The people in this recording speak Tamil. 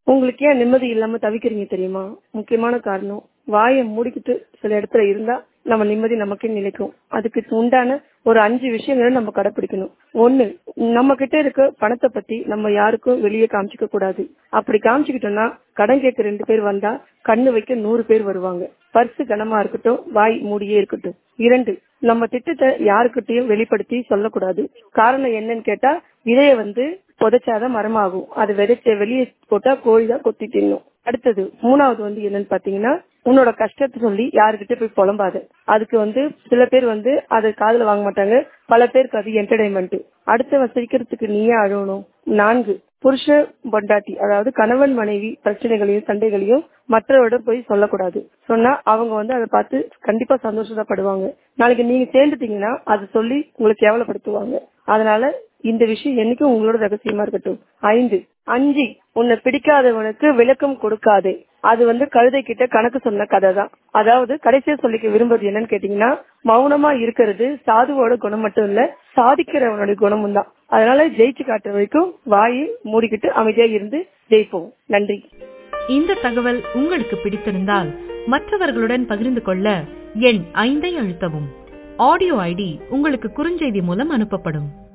உங்களுக்கு ஏன் நிம்மதி இல்லாம தவிக்கிறீங்க தெரியுமா முக்கியமான காரணம் வாயை மூடிக்கிட்டு சில இடத்துல இருந்தா நம்ம நிம்மதி நமக்கே நிலைக்கும் அதுக்கு உண்டான ஒரு அஞ்சு விஷயங்களை நம்ம கடைபிடிக்கணும் ஒண்ணு நம்ம கிட்ட இருக்க பணத்தை பத்தி நம்ம யாருக்கும் வெளியே காமிச்சிக்க கூடாது அப்படி காமிச்சுக்கிட்டோம்னா கடன் கேட்க ரெண்டு பேர் வந்தா கண்ணு வைக்க நூறு பேர் வருவாங்க பர்சு கனமா இருக்கட்டும் வாய் மூடியே இருக்கட்டும் இரண்டு நம்ம திட்டத்தை யாருக்கிட்டையும் வெளிப்படுத்தி சொல்லக்கூடாது காரணம் என்னன்னு கேட்டா விதைய வந்து புதைச்சாதான் மரமாகும் அது விதைச்ச வெளியே போட்டா கோழி தான் கொத்தி தின்னும் அடுத்தது மூணாவது வந்து என்னன்னு பாத்தீங்கன்னா உன்னோட கஷ்டத்தை சொல்லி யாருக்கிட்ட போய் புலம்பாத அதுக்கு வந்து சில பேர் வந்து அதை காதுல வாங்க மாட்டாங்க பல பேருக்கு அது என்டர்டைன்மெண்ட் அடுத்தவன் சிரிக்கிறதுக்கு நீயே அழணும் நான்கு புருஷ பொண்டாட்டி அதாவது கணவன் மனைவி பிரச்சனைகளையும் சண்டைகளையும் மற்றவரிடம் போய் சொல்லக்கூடாது சொன்னா அவங்க வந்து அதை பார்த்து கண்டிப்பா சந்தோஷப்படுவாங்க நாளைக்கு நீங்க சேர்ந்துட்டீங்கன்னா அதை சொல்லி உங்களை கேவலப்படுத்துவாங்க அதனால இந்த விஷயம் என்னைக்கும் உங்களோட ரகசியமா இருக்கட்டும் ஐந்து அஞ்சு உன்னை பிடிக்காதவனுக்கு விளக்கம் கொடுக்காதே அது வந்து கழுதை கிட்ட கணக்கு சொன்ன கதை தான் அதாவது கடைசியா சொல்லிக்க விரும்புறது என்னன்னு கேட்டீங்கன்னா மௌனமா இருக்கிறது சாதுவோட குணம் மட்டும் இல்ல சாதிக்கிறவனோட குணமும் தான் அதனால ஜெயிச்சு காட்டுற வரைக்கும் வாயை மூடிக்கிட்டு அமைதியா இருந்து ஜெயிப்போம் நன்றி இந்த தகவல் உங்களுக்கு பிடித்திருந்தால் மற்றவர்களுடன் பகிர்ந்து கொள்ள எண் ஐந்தை அழுத்தவும் ஆடியோ ஐடி உங்களுக்கு குறுஞ்செய்தி மூலம் அனுப்பப்படும்